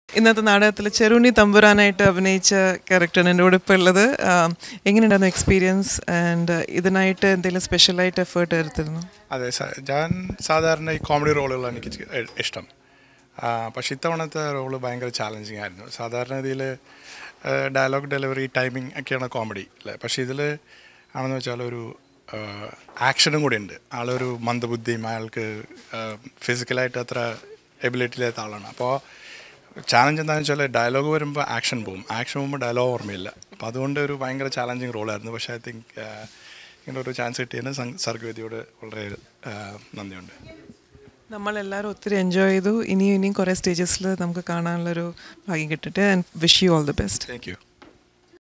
ഇന്നത്തെ നാടകത്തിൽ ചെറുണ്ണി തമ്പുരാനായിട്ട് അഭിനയിച്ച ക്യാരക്ടറാണ് എൻ്റെ കൂടെ ഇപ്പോൾ ഉള്ളത് ആം, എങ്ങനെയുണ്ടായിരുന്നു എക്സ്പീരിയൻസ് ആൻഡ് ഇതിനായിട്ട് എന്തെങ്കിലും സ്പെഷ്യലായിട്ട് എഫേർട്ട് എടുത്തിരുന്നു അതെ സ- ഞാൻ സാധാരണ ഈ കോമഡി റോളുകളാണ് എനിക്ക് ചെ- ഇ- ഇഷ്ടം ആ, പക്ഷെ ഇത്തവണത്തെ റോള് ഭയങ്കര ചാലഞ്ചിങ് ആയിരുന്നു സാധാരണ ഇതിൽ ഡയലോഗ് ഡെലിവറി ടൈമിംഗ് ഒക്കെയാണ് കോമഡി അല്ലേ പക്ഷേ ഇതിൽ ആണെന്ന് വെച്ചാൽ ഒരു ആക്ഷനും കൂടി ഉണ്ട് ആളൊരു മന്ദബുദ്ധിയും അയാൾക്ക് ഫിസിക്കലായിട്ട് അത്ര എബിലിറ്റി ഇല്ലാത്ത ആളാണ് അപ്പോൾ ചാലഞ്ച് എന്താണെന്ന് വെച്ചാൽ ഡയലോഗ് വരുമ്പോൾ ആക്ഷൻ പോകും ആക്ഷൻ പോകുമ്പോൾ ഡയലോഗ് ഓർമ്മയില്ല അപ്പോൾ അതുകൊണ്ട് ഒരു ഭയങ്കര ചാലഞ്ചിങ് റോളായിരുന്നു പക്ഷേ ഐ തിങ്ക് ഇങ്ങനെ ഒരു ചാൻസ് കിട്ടിയതിന് സം- സർഗവേദിയോട് വളരെ ആ, നന്ദിയുണ്ട് നമ്മളെല്ലാവരും ഒത്തിരി എൻജോയ് ചെയ്തു ഇനിയും ഇനിയും കുറേ സ്റ്റേജസിൽ നമുക്ക് കാണാനുള്ളൊരു ഭാഗ്യം കിട്ടട്ടെ and wish you all the best thank U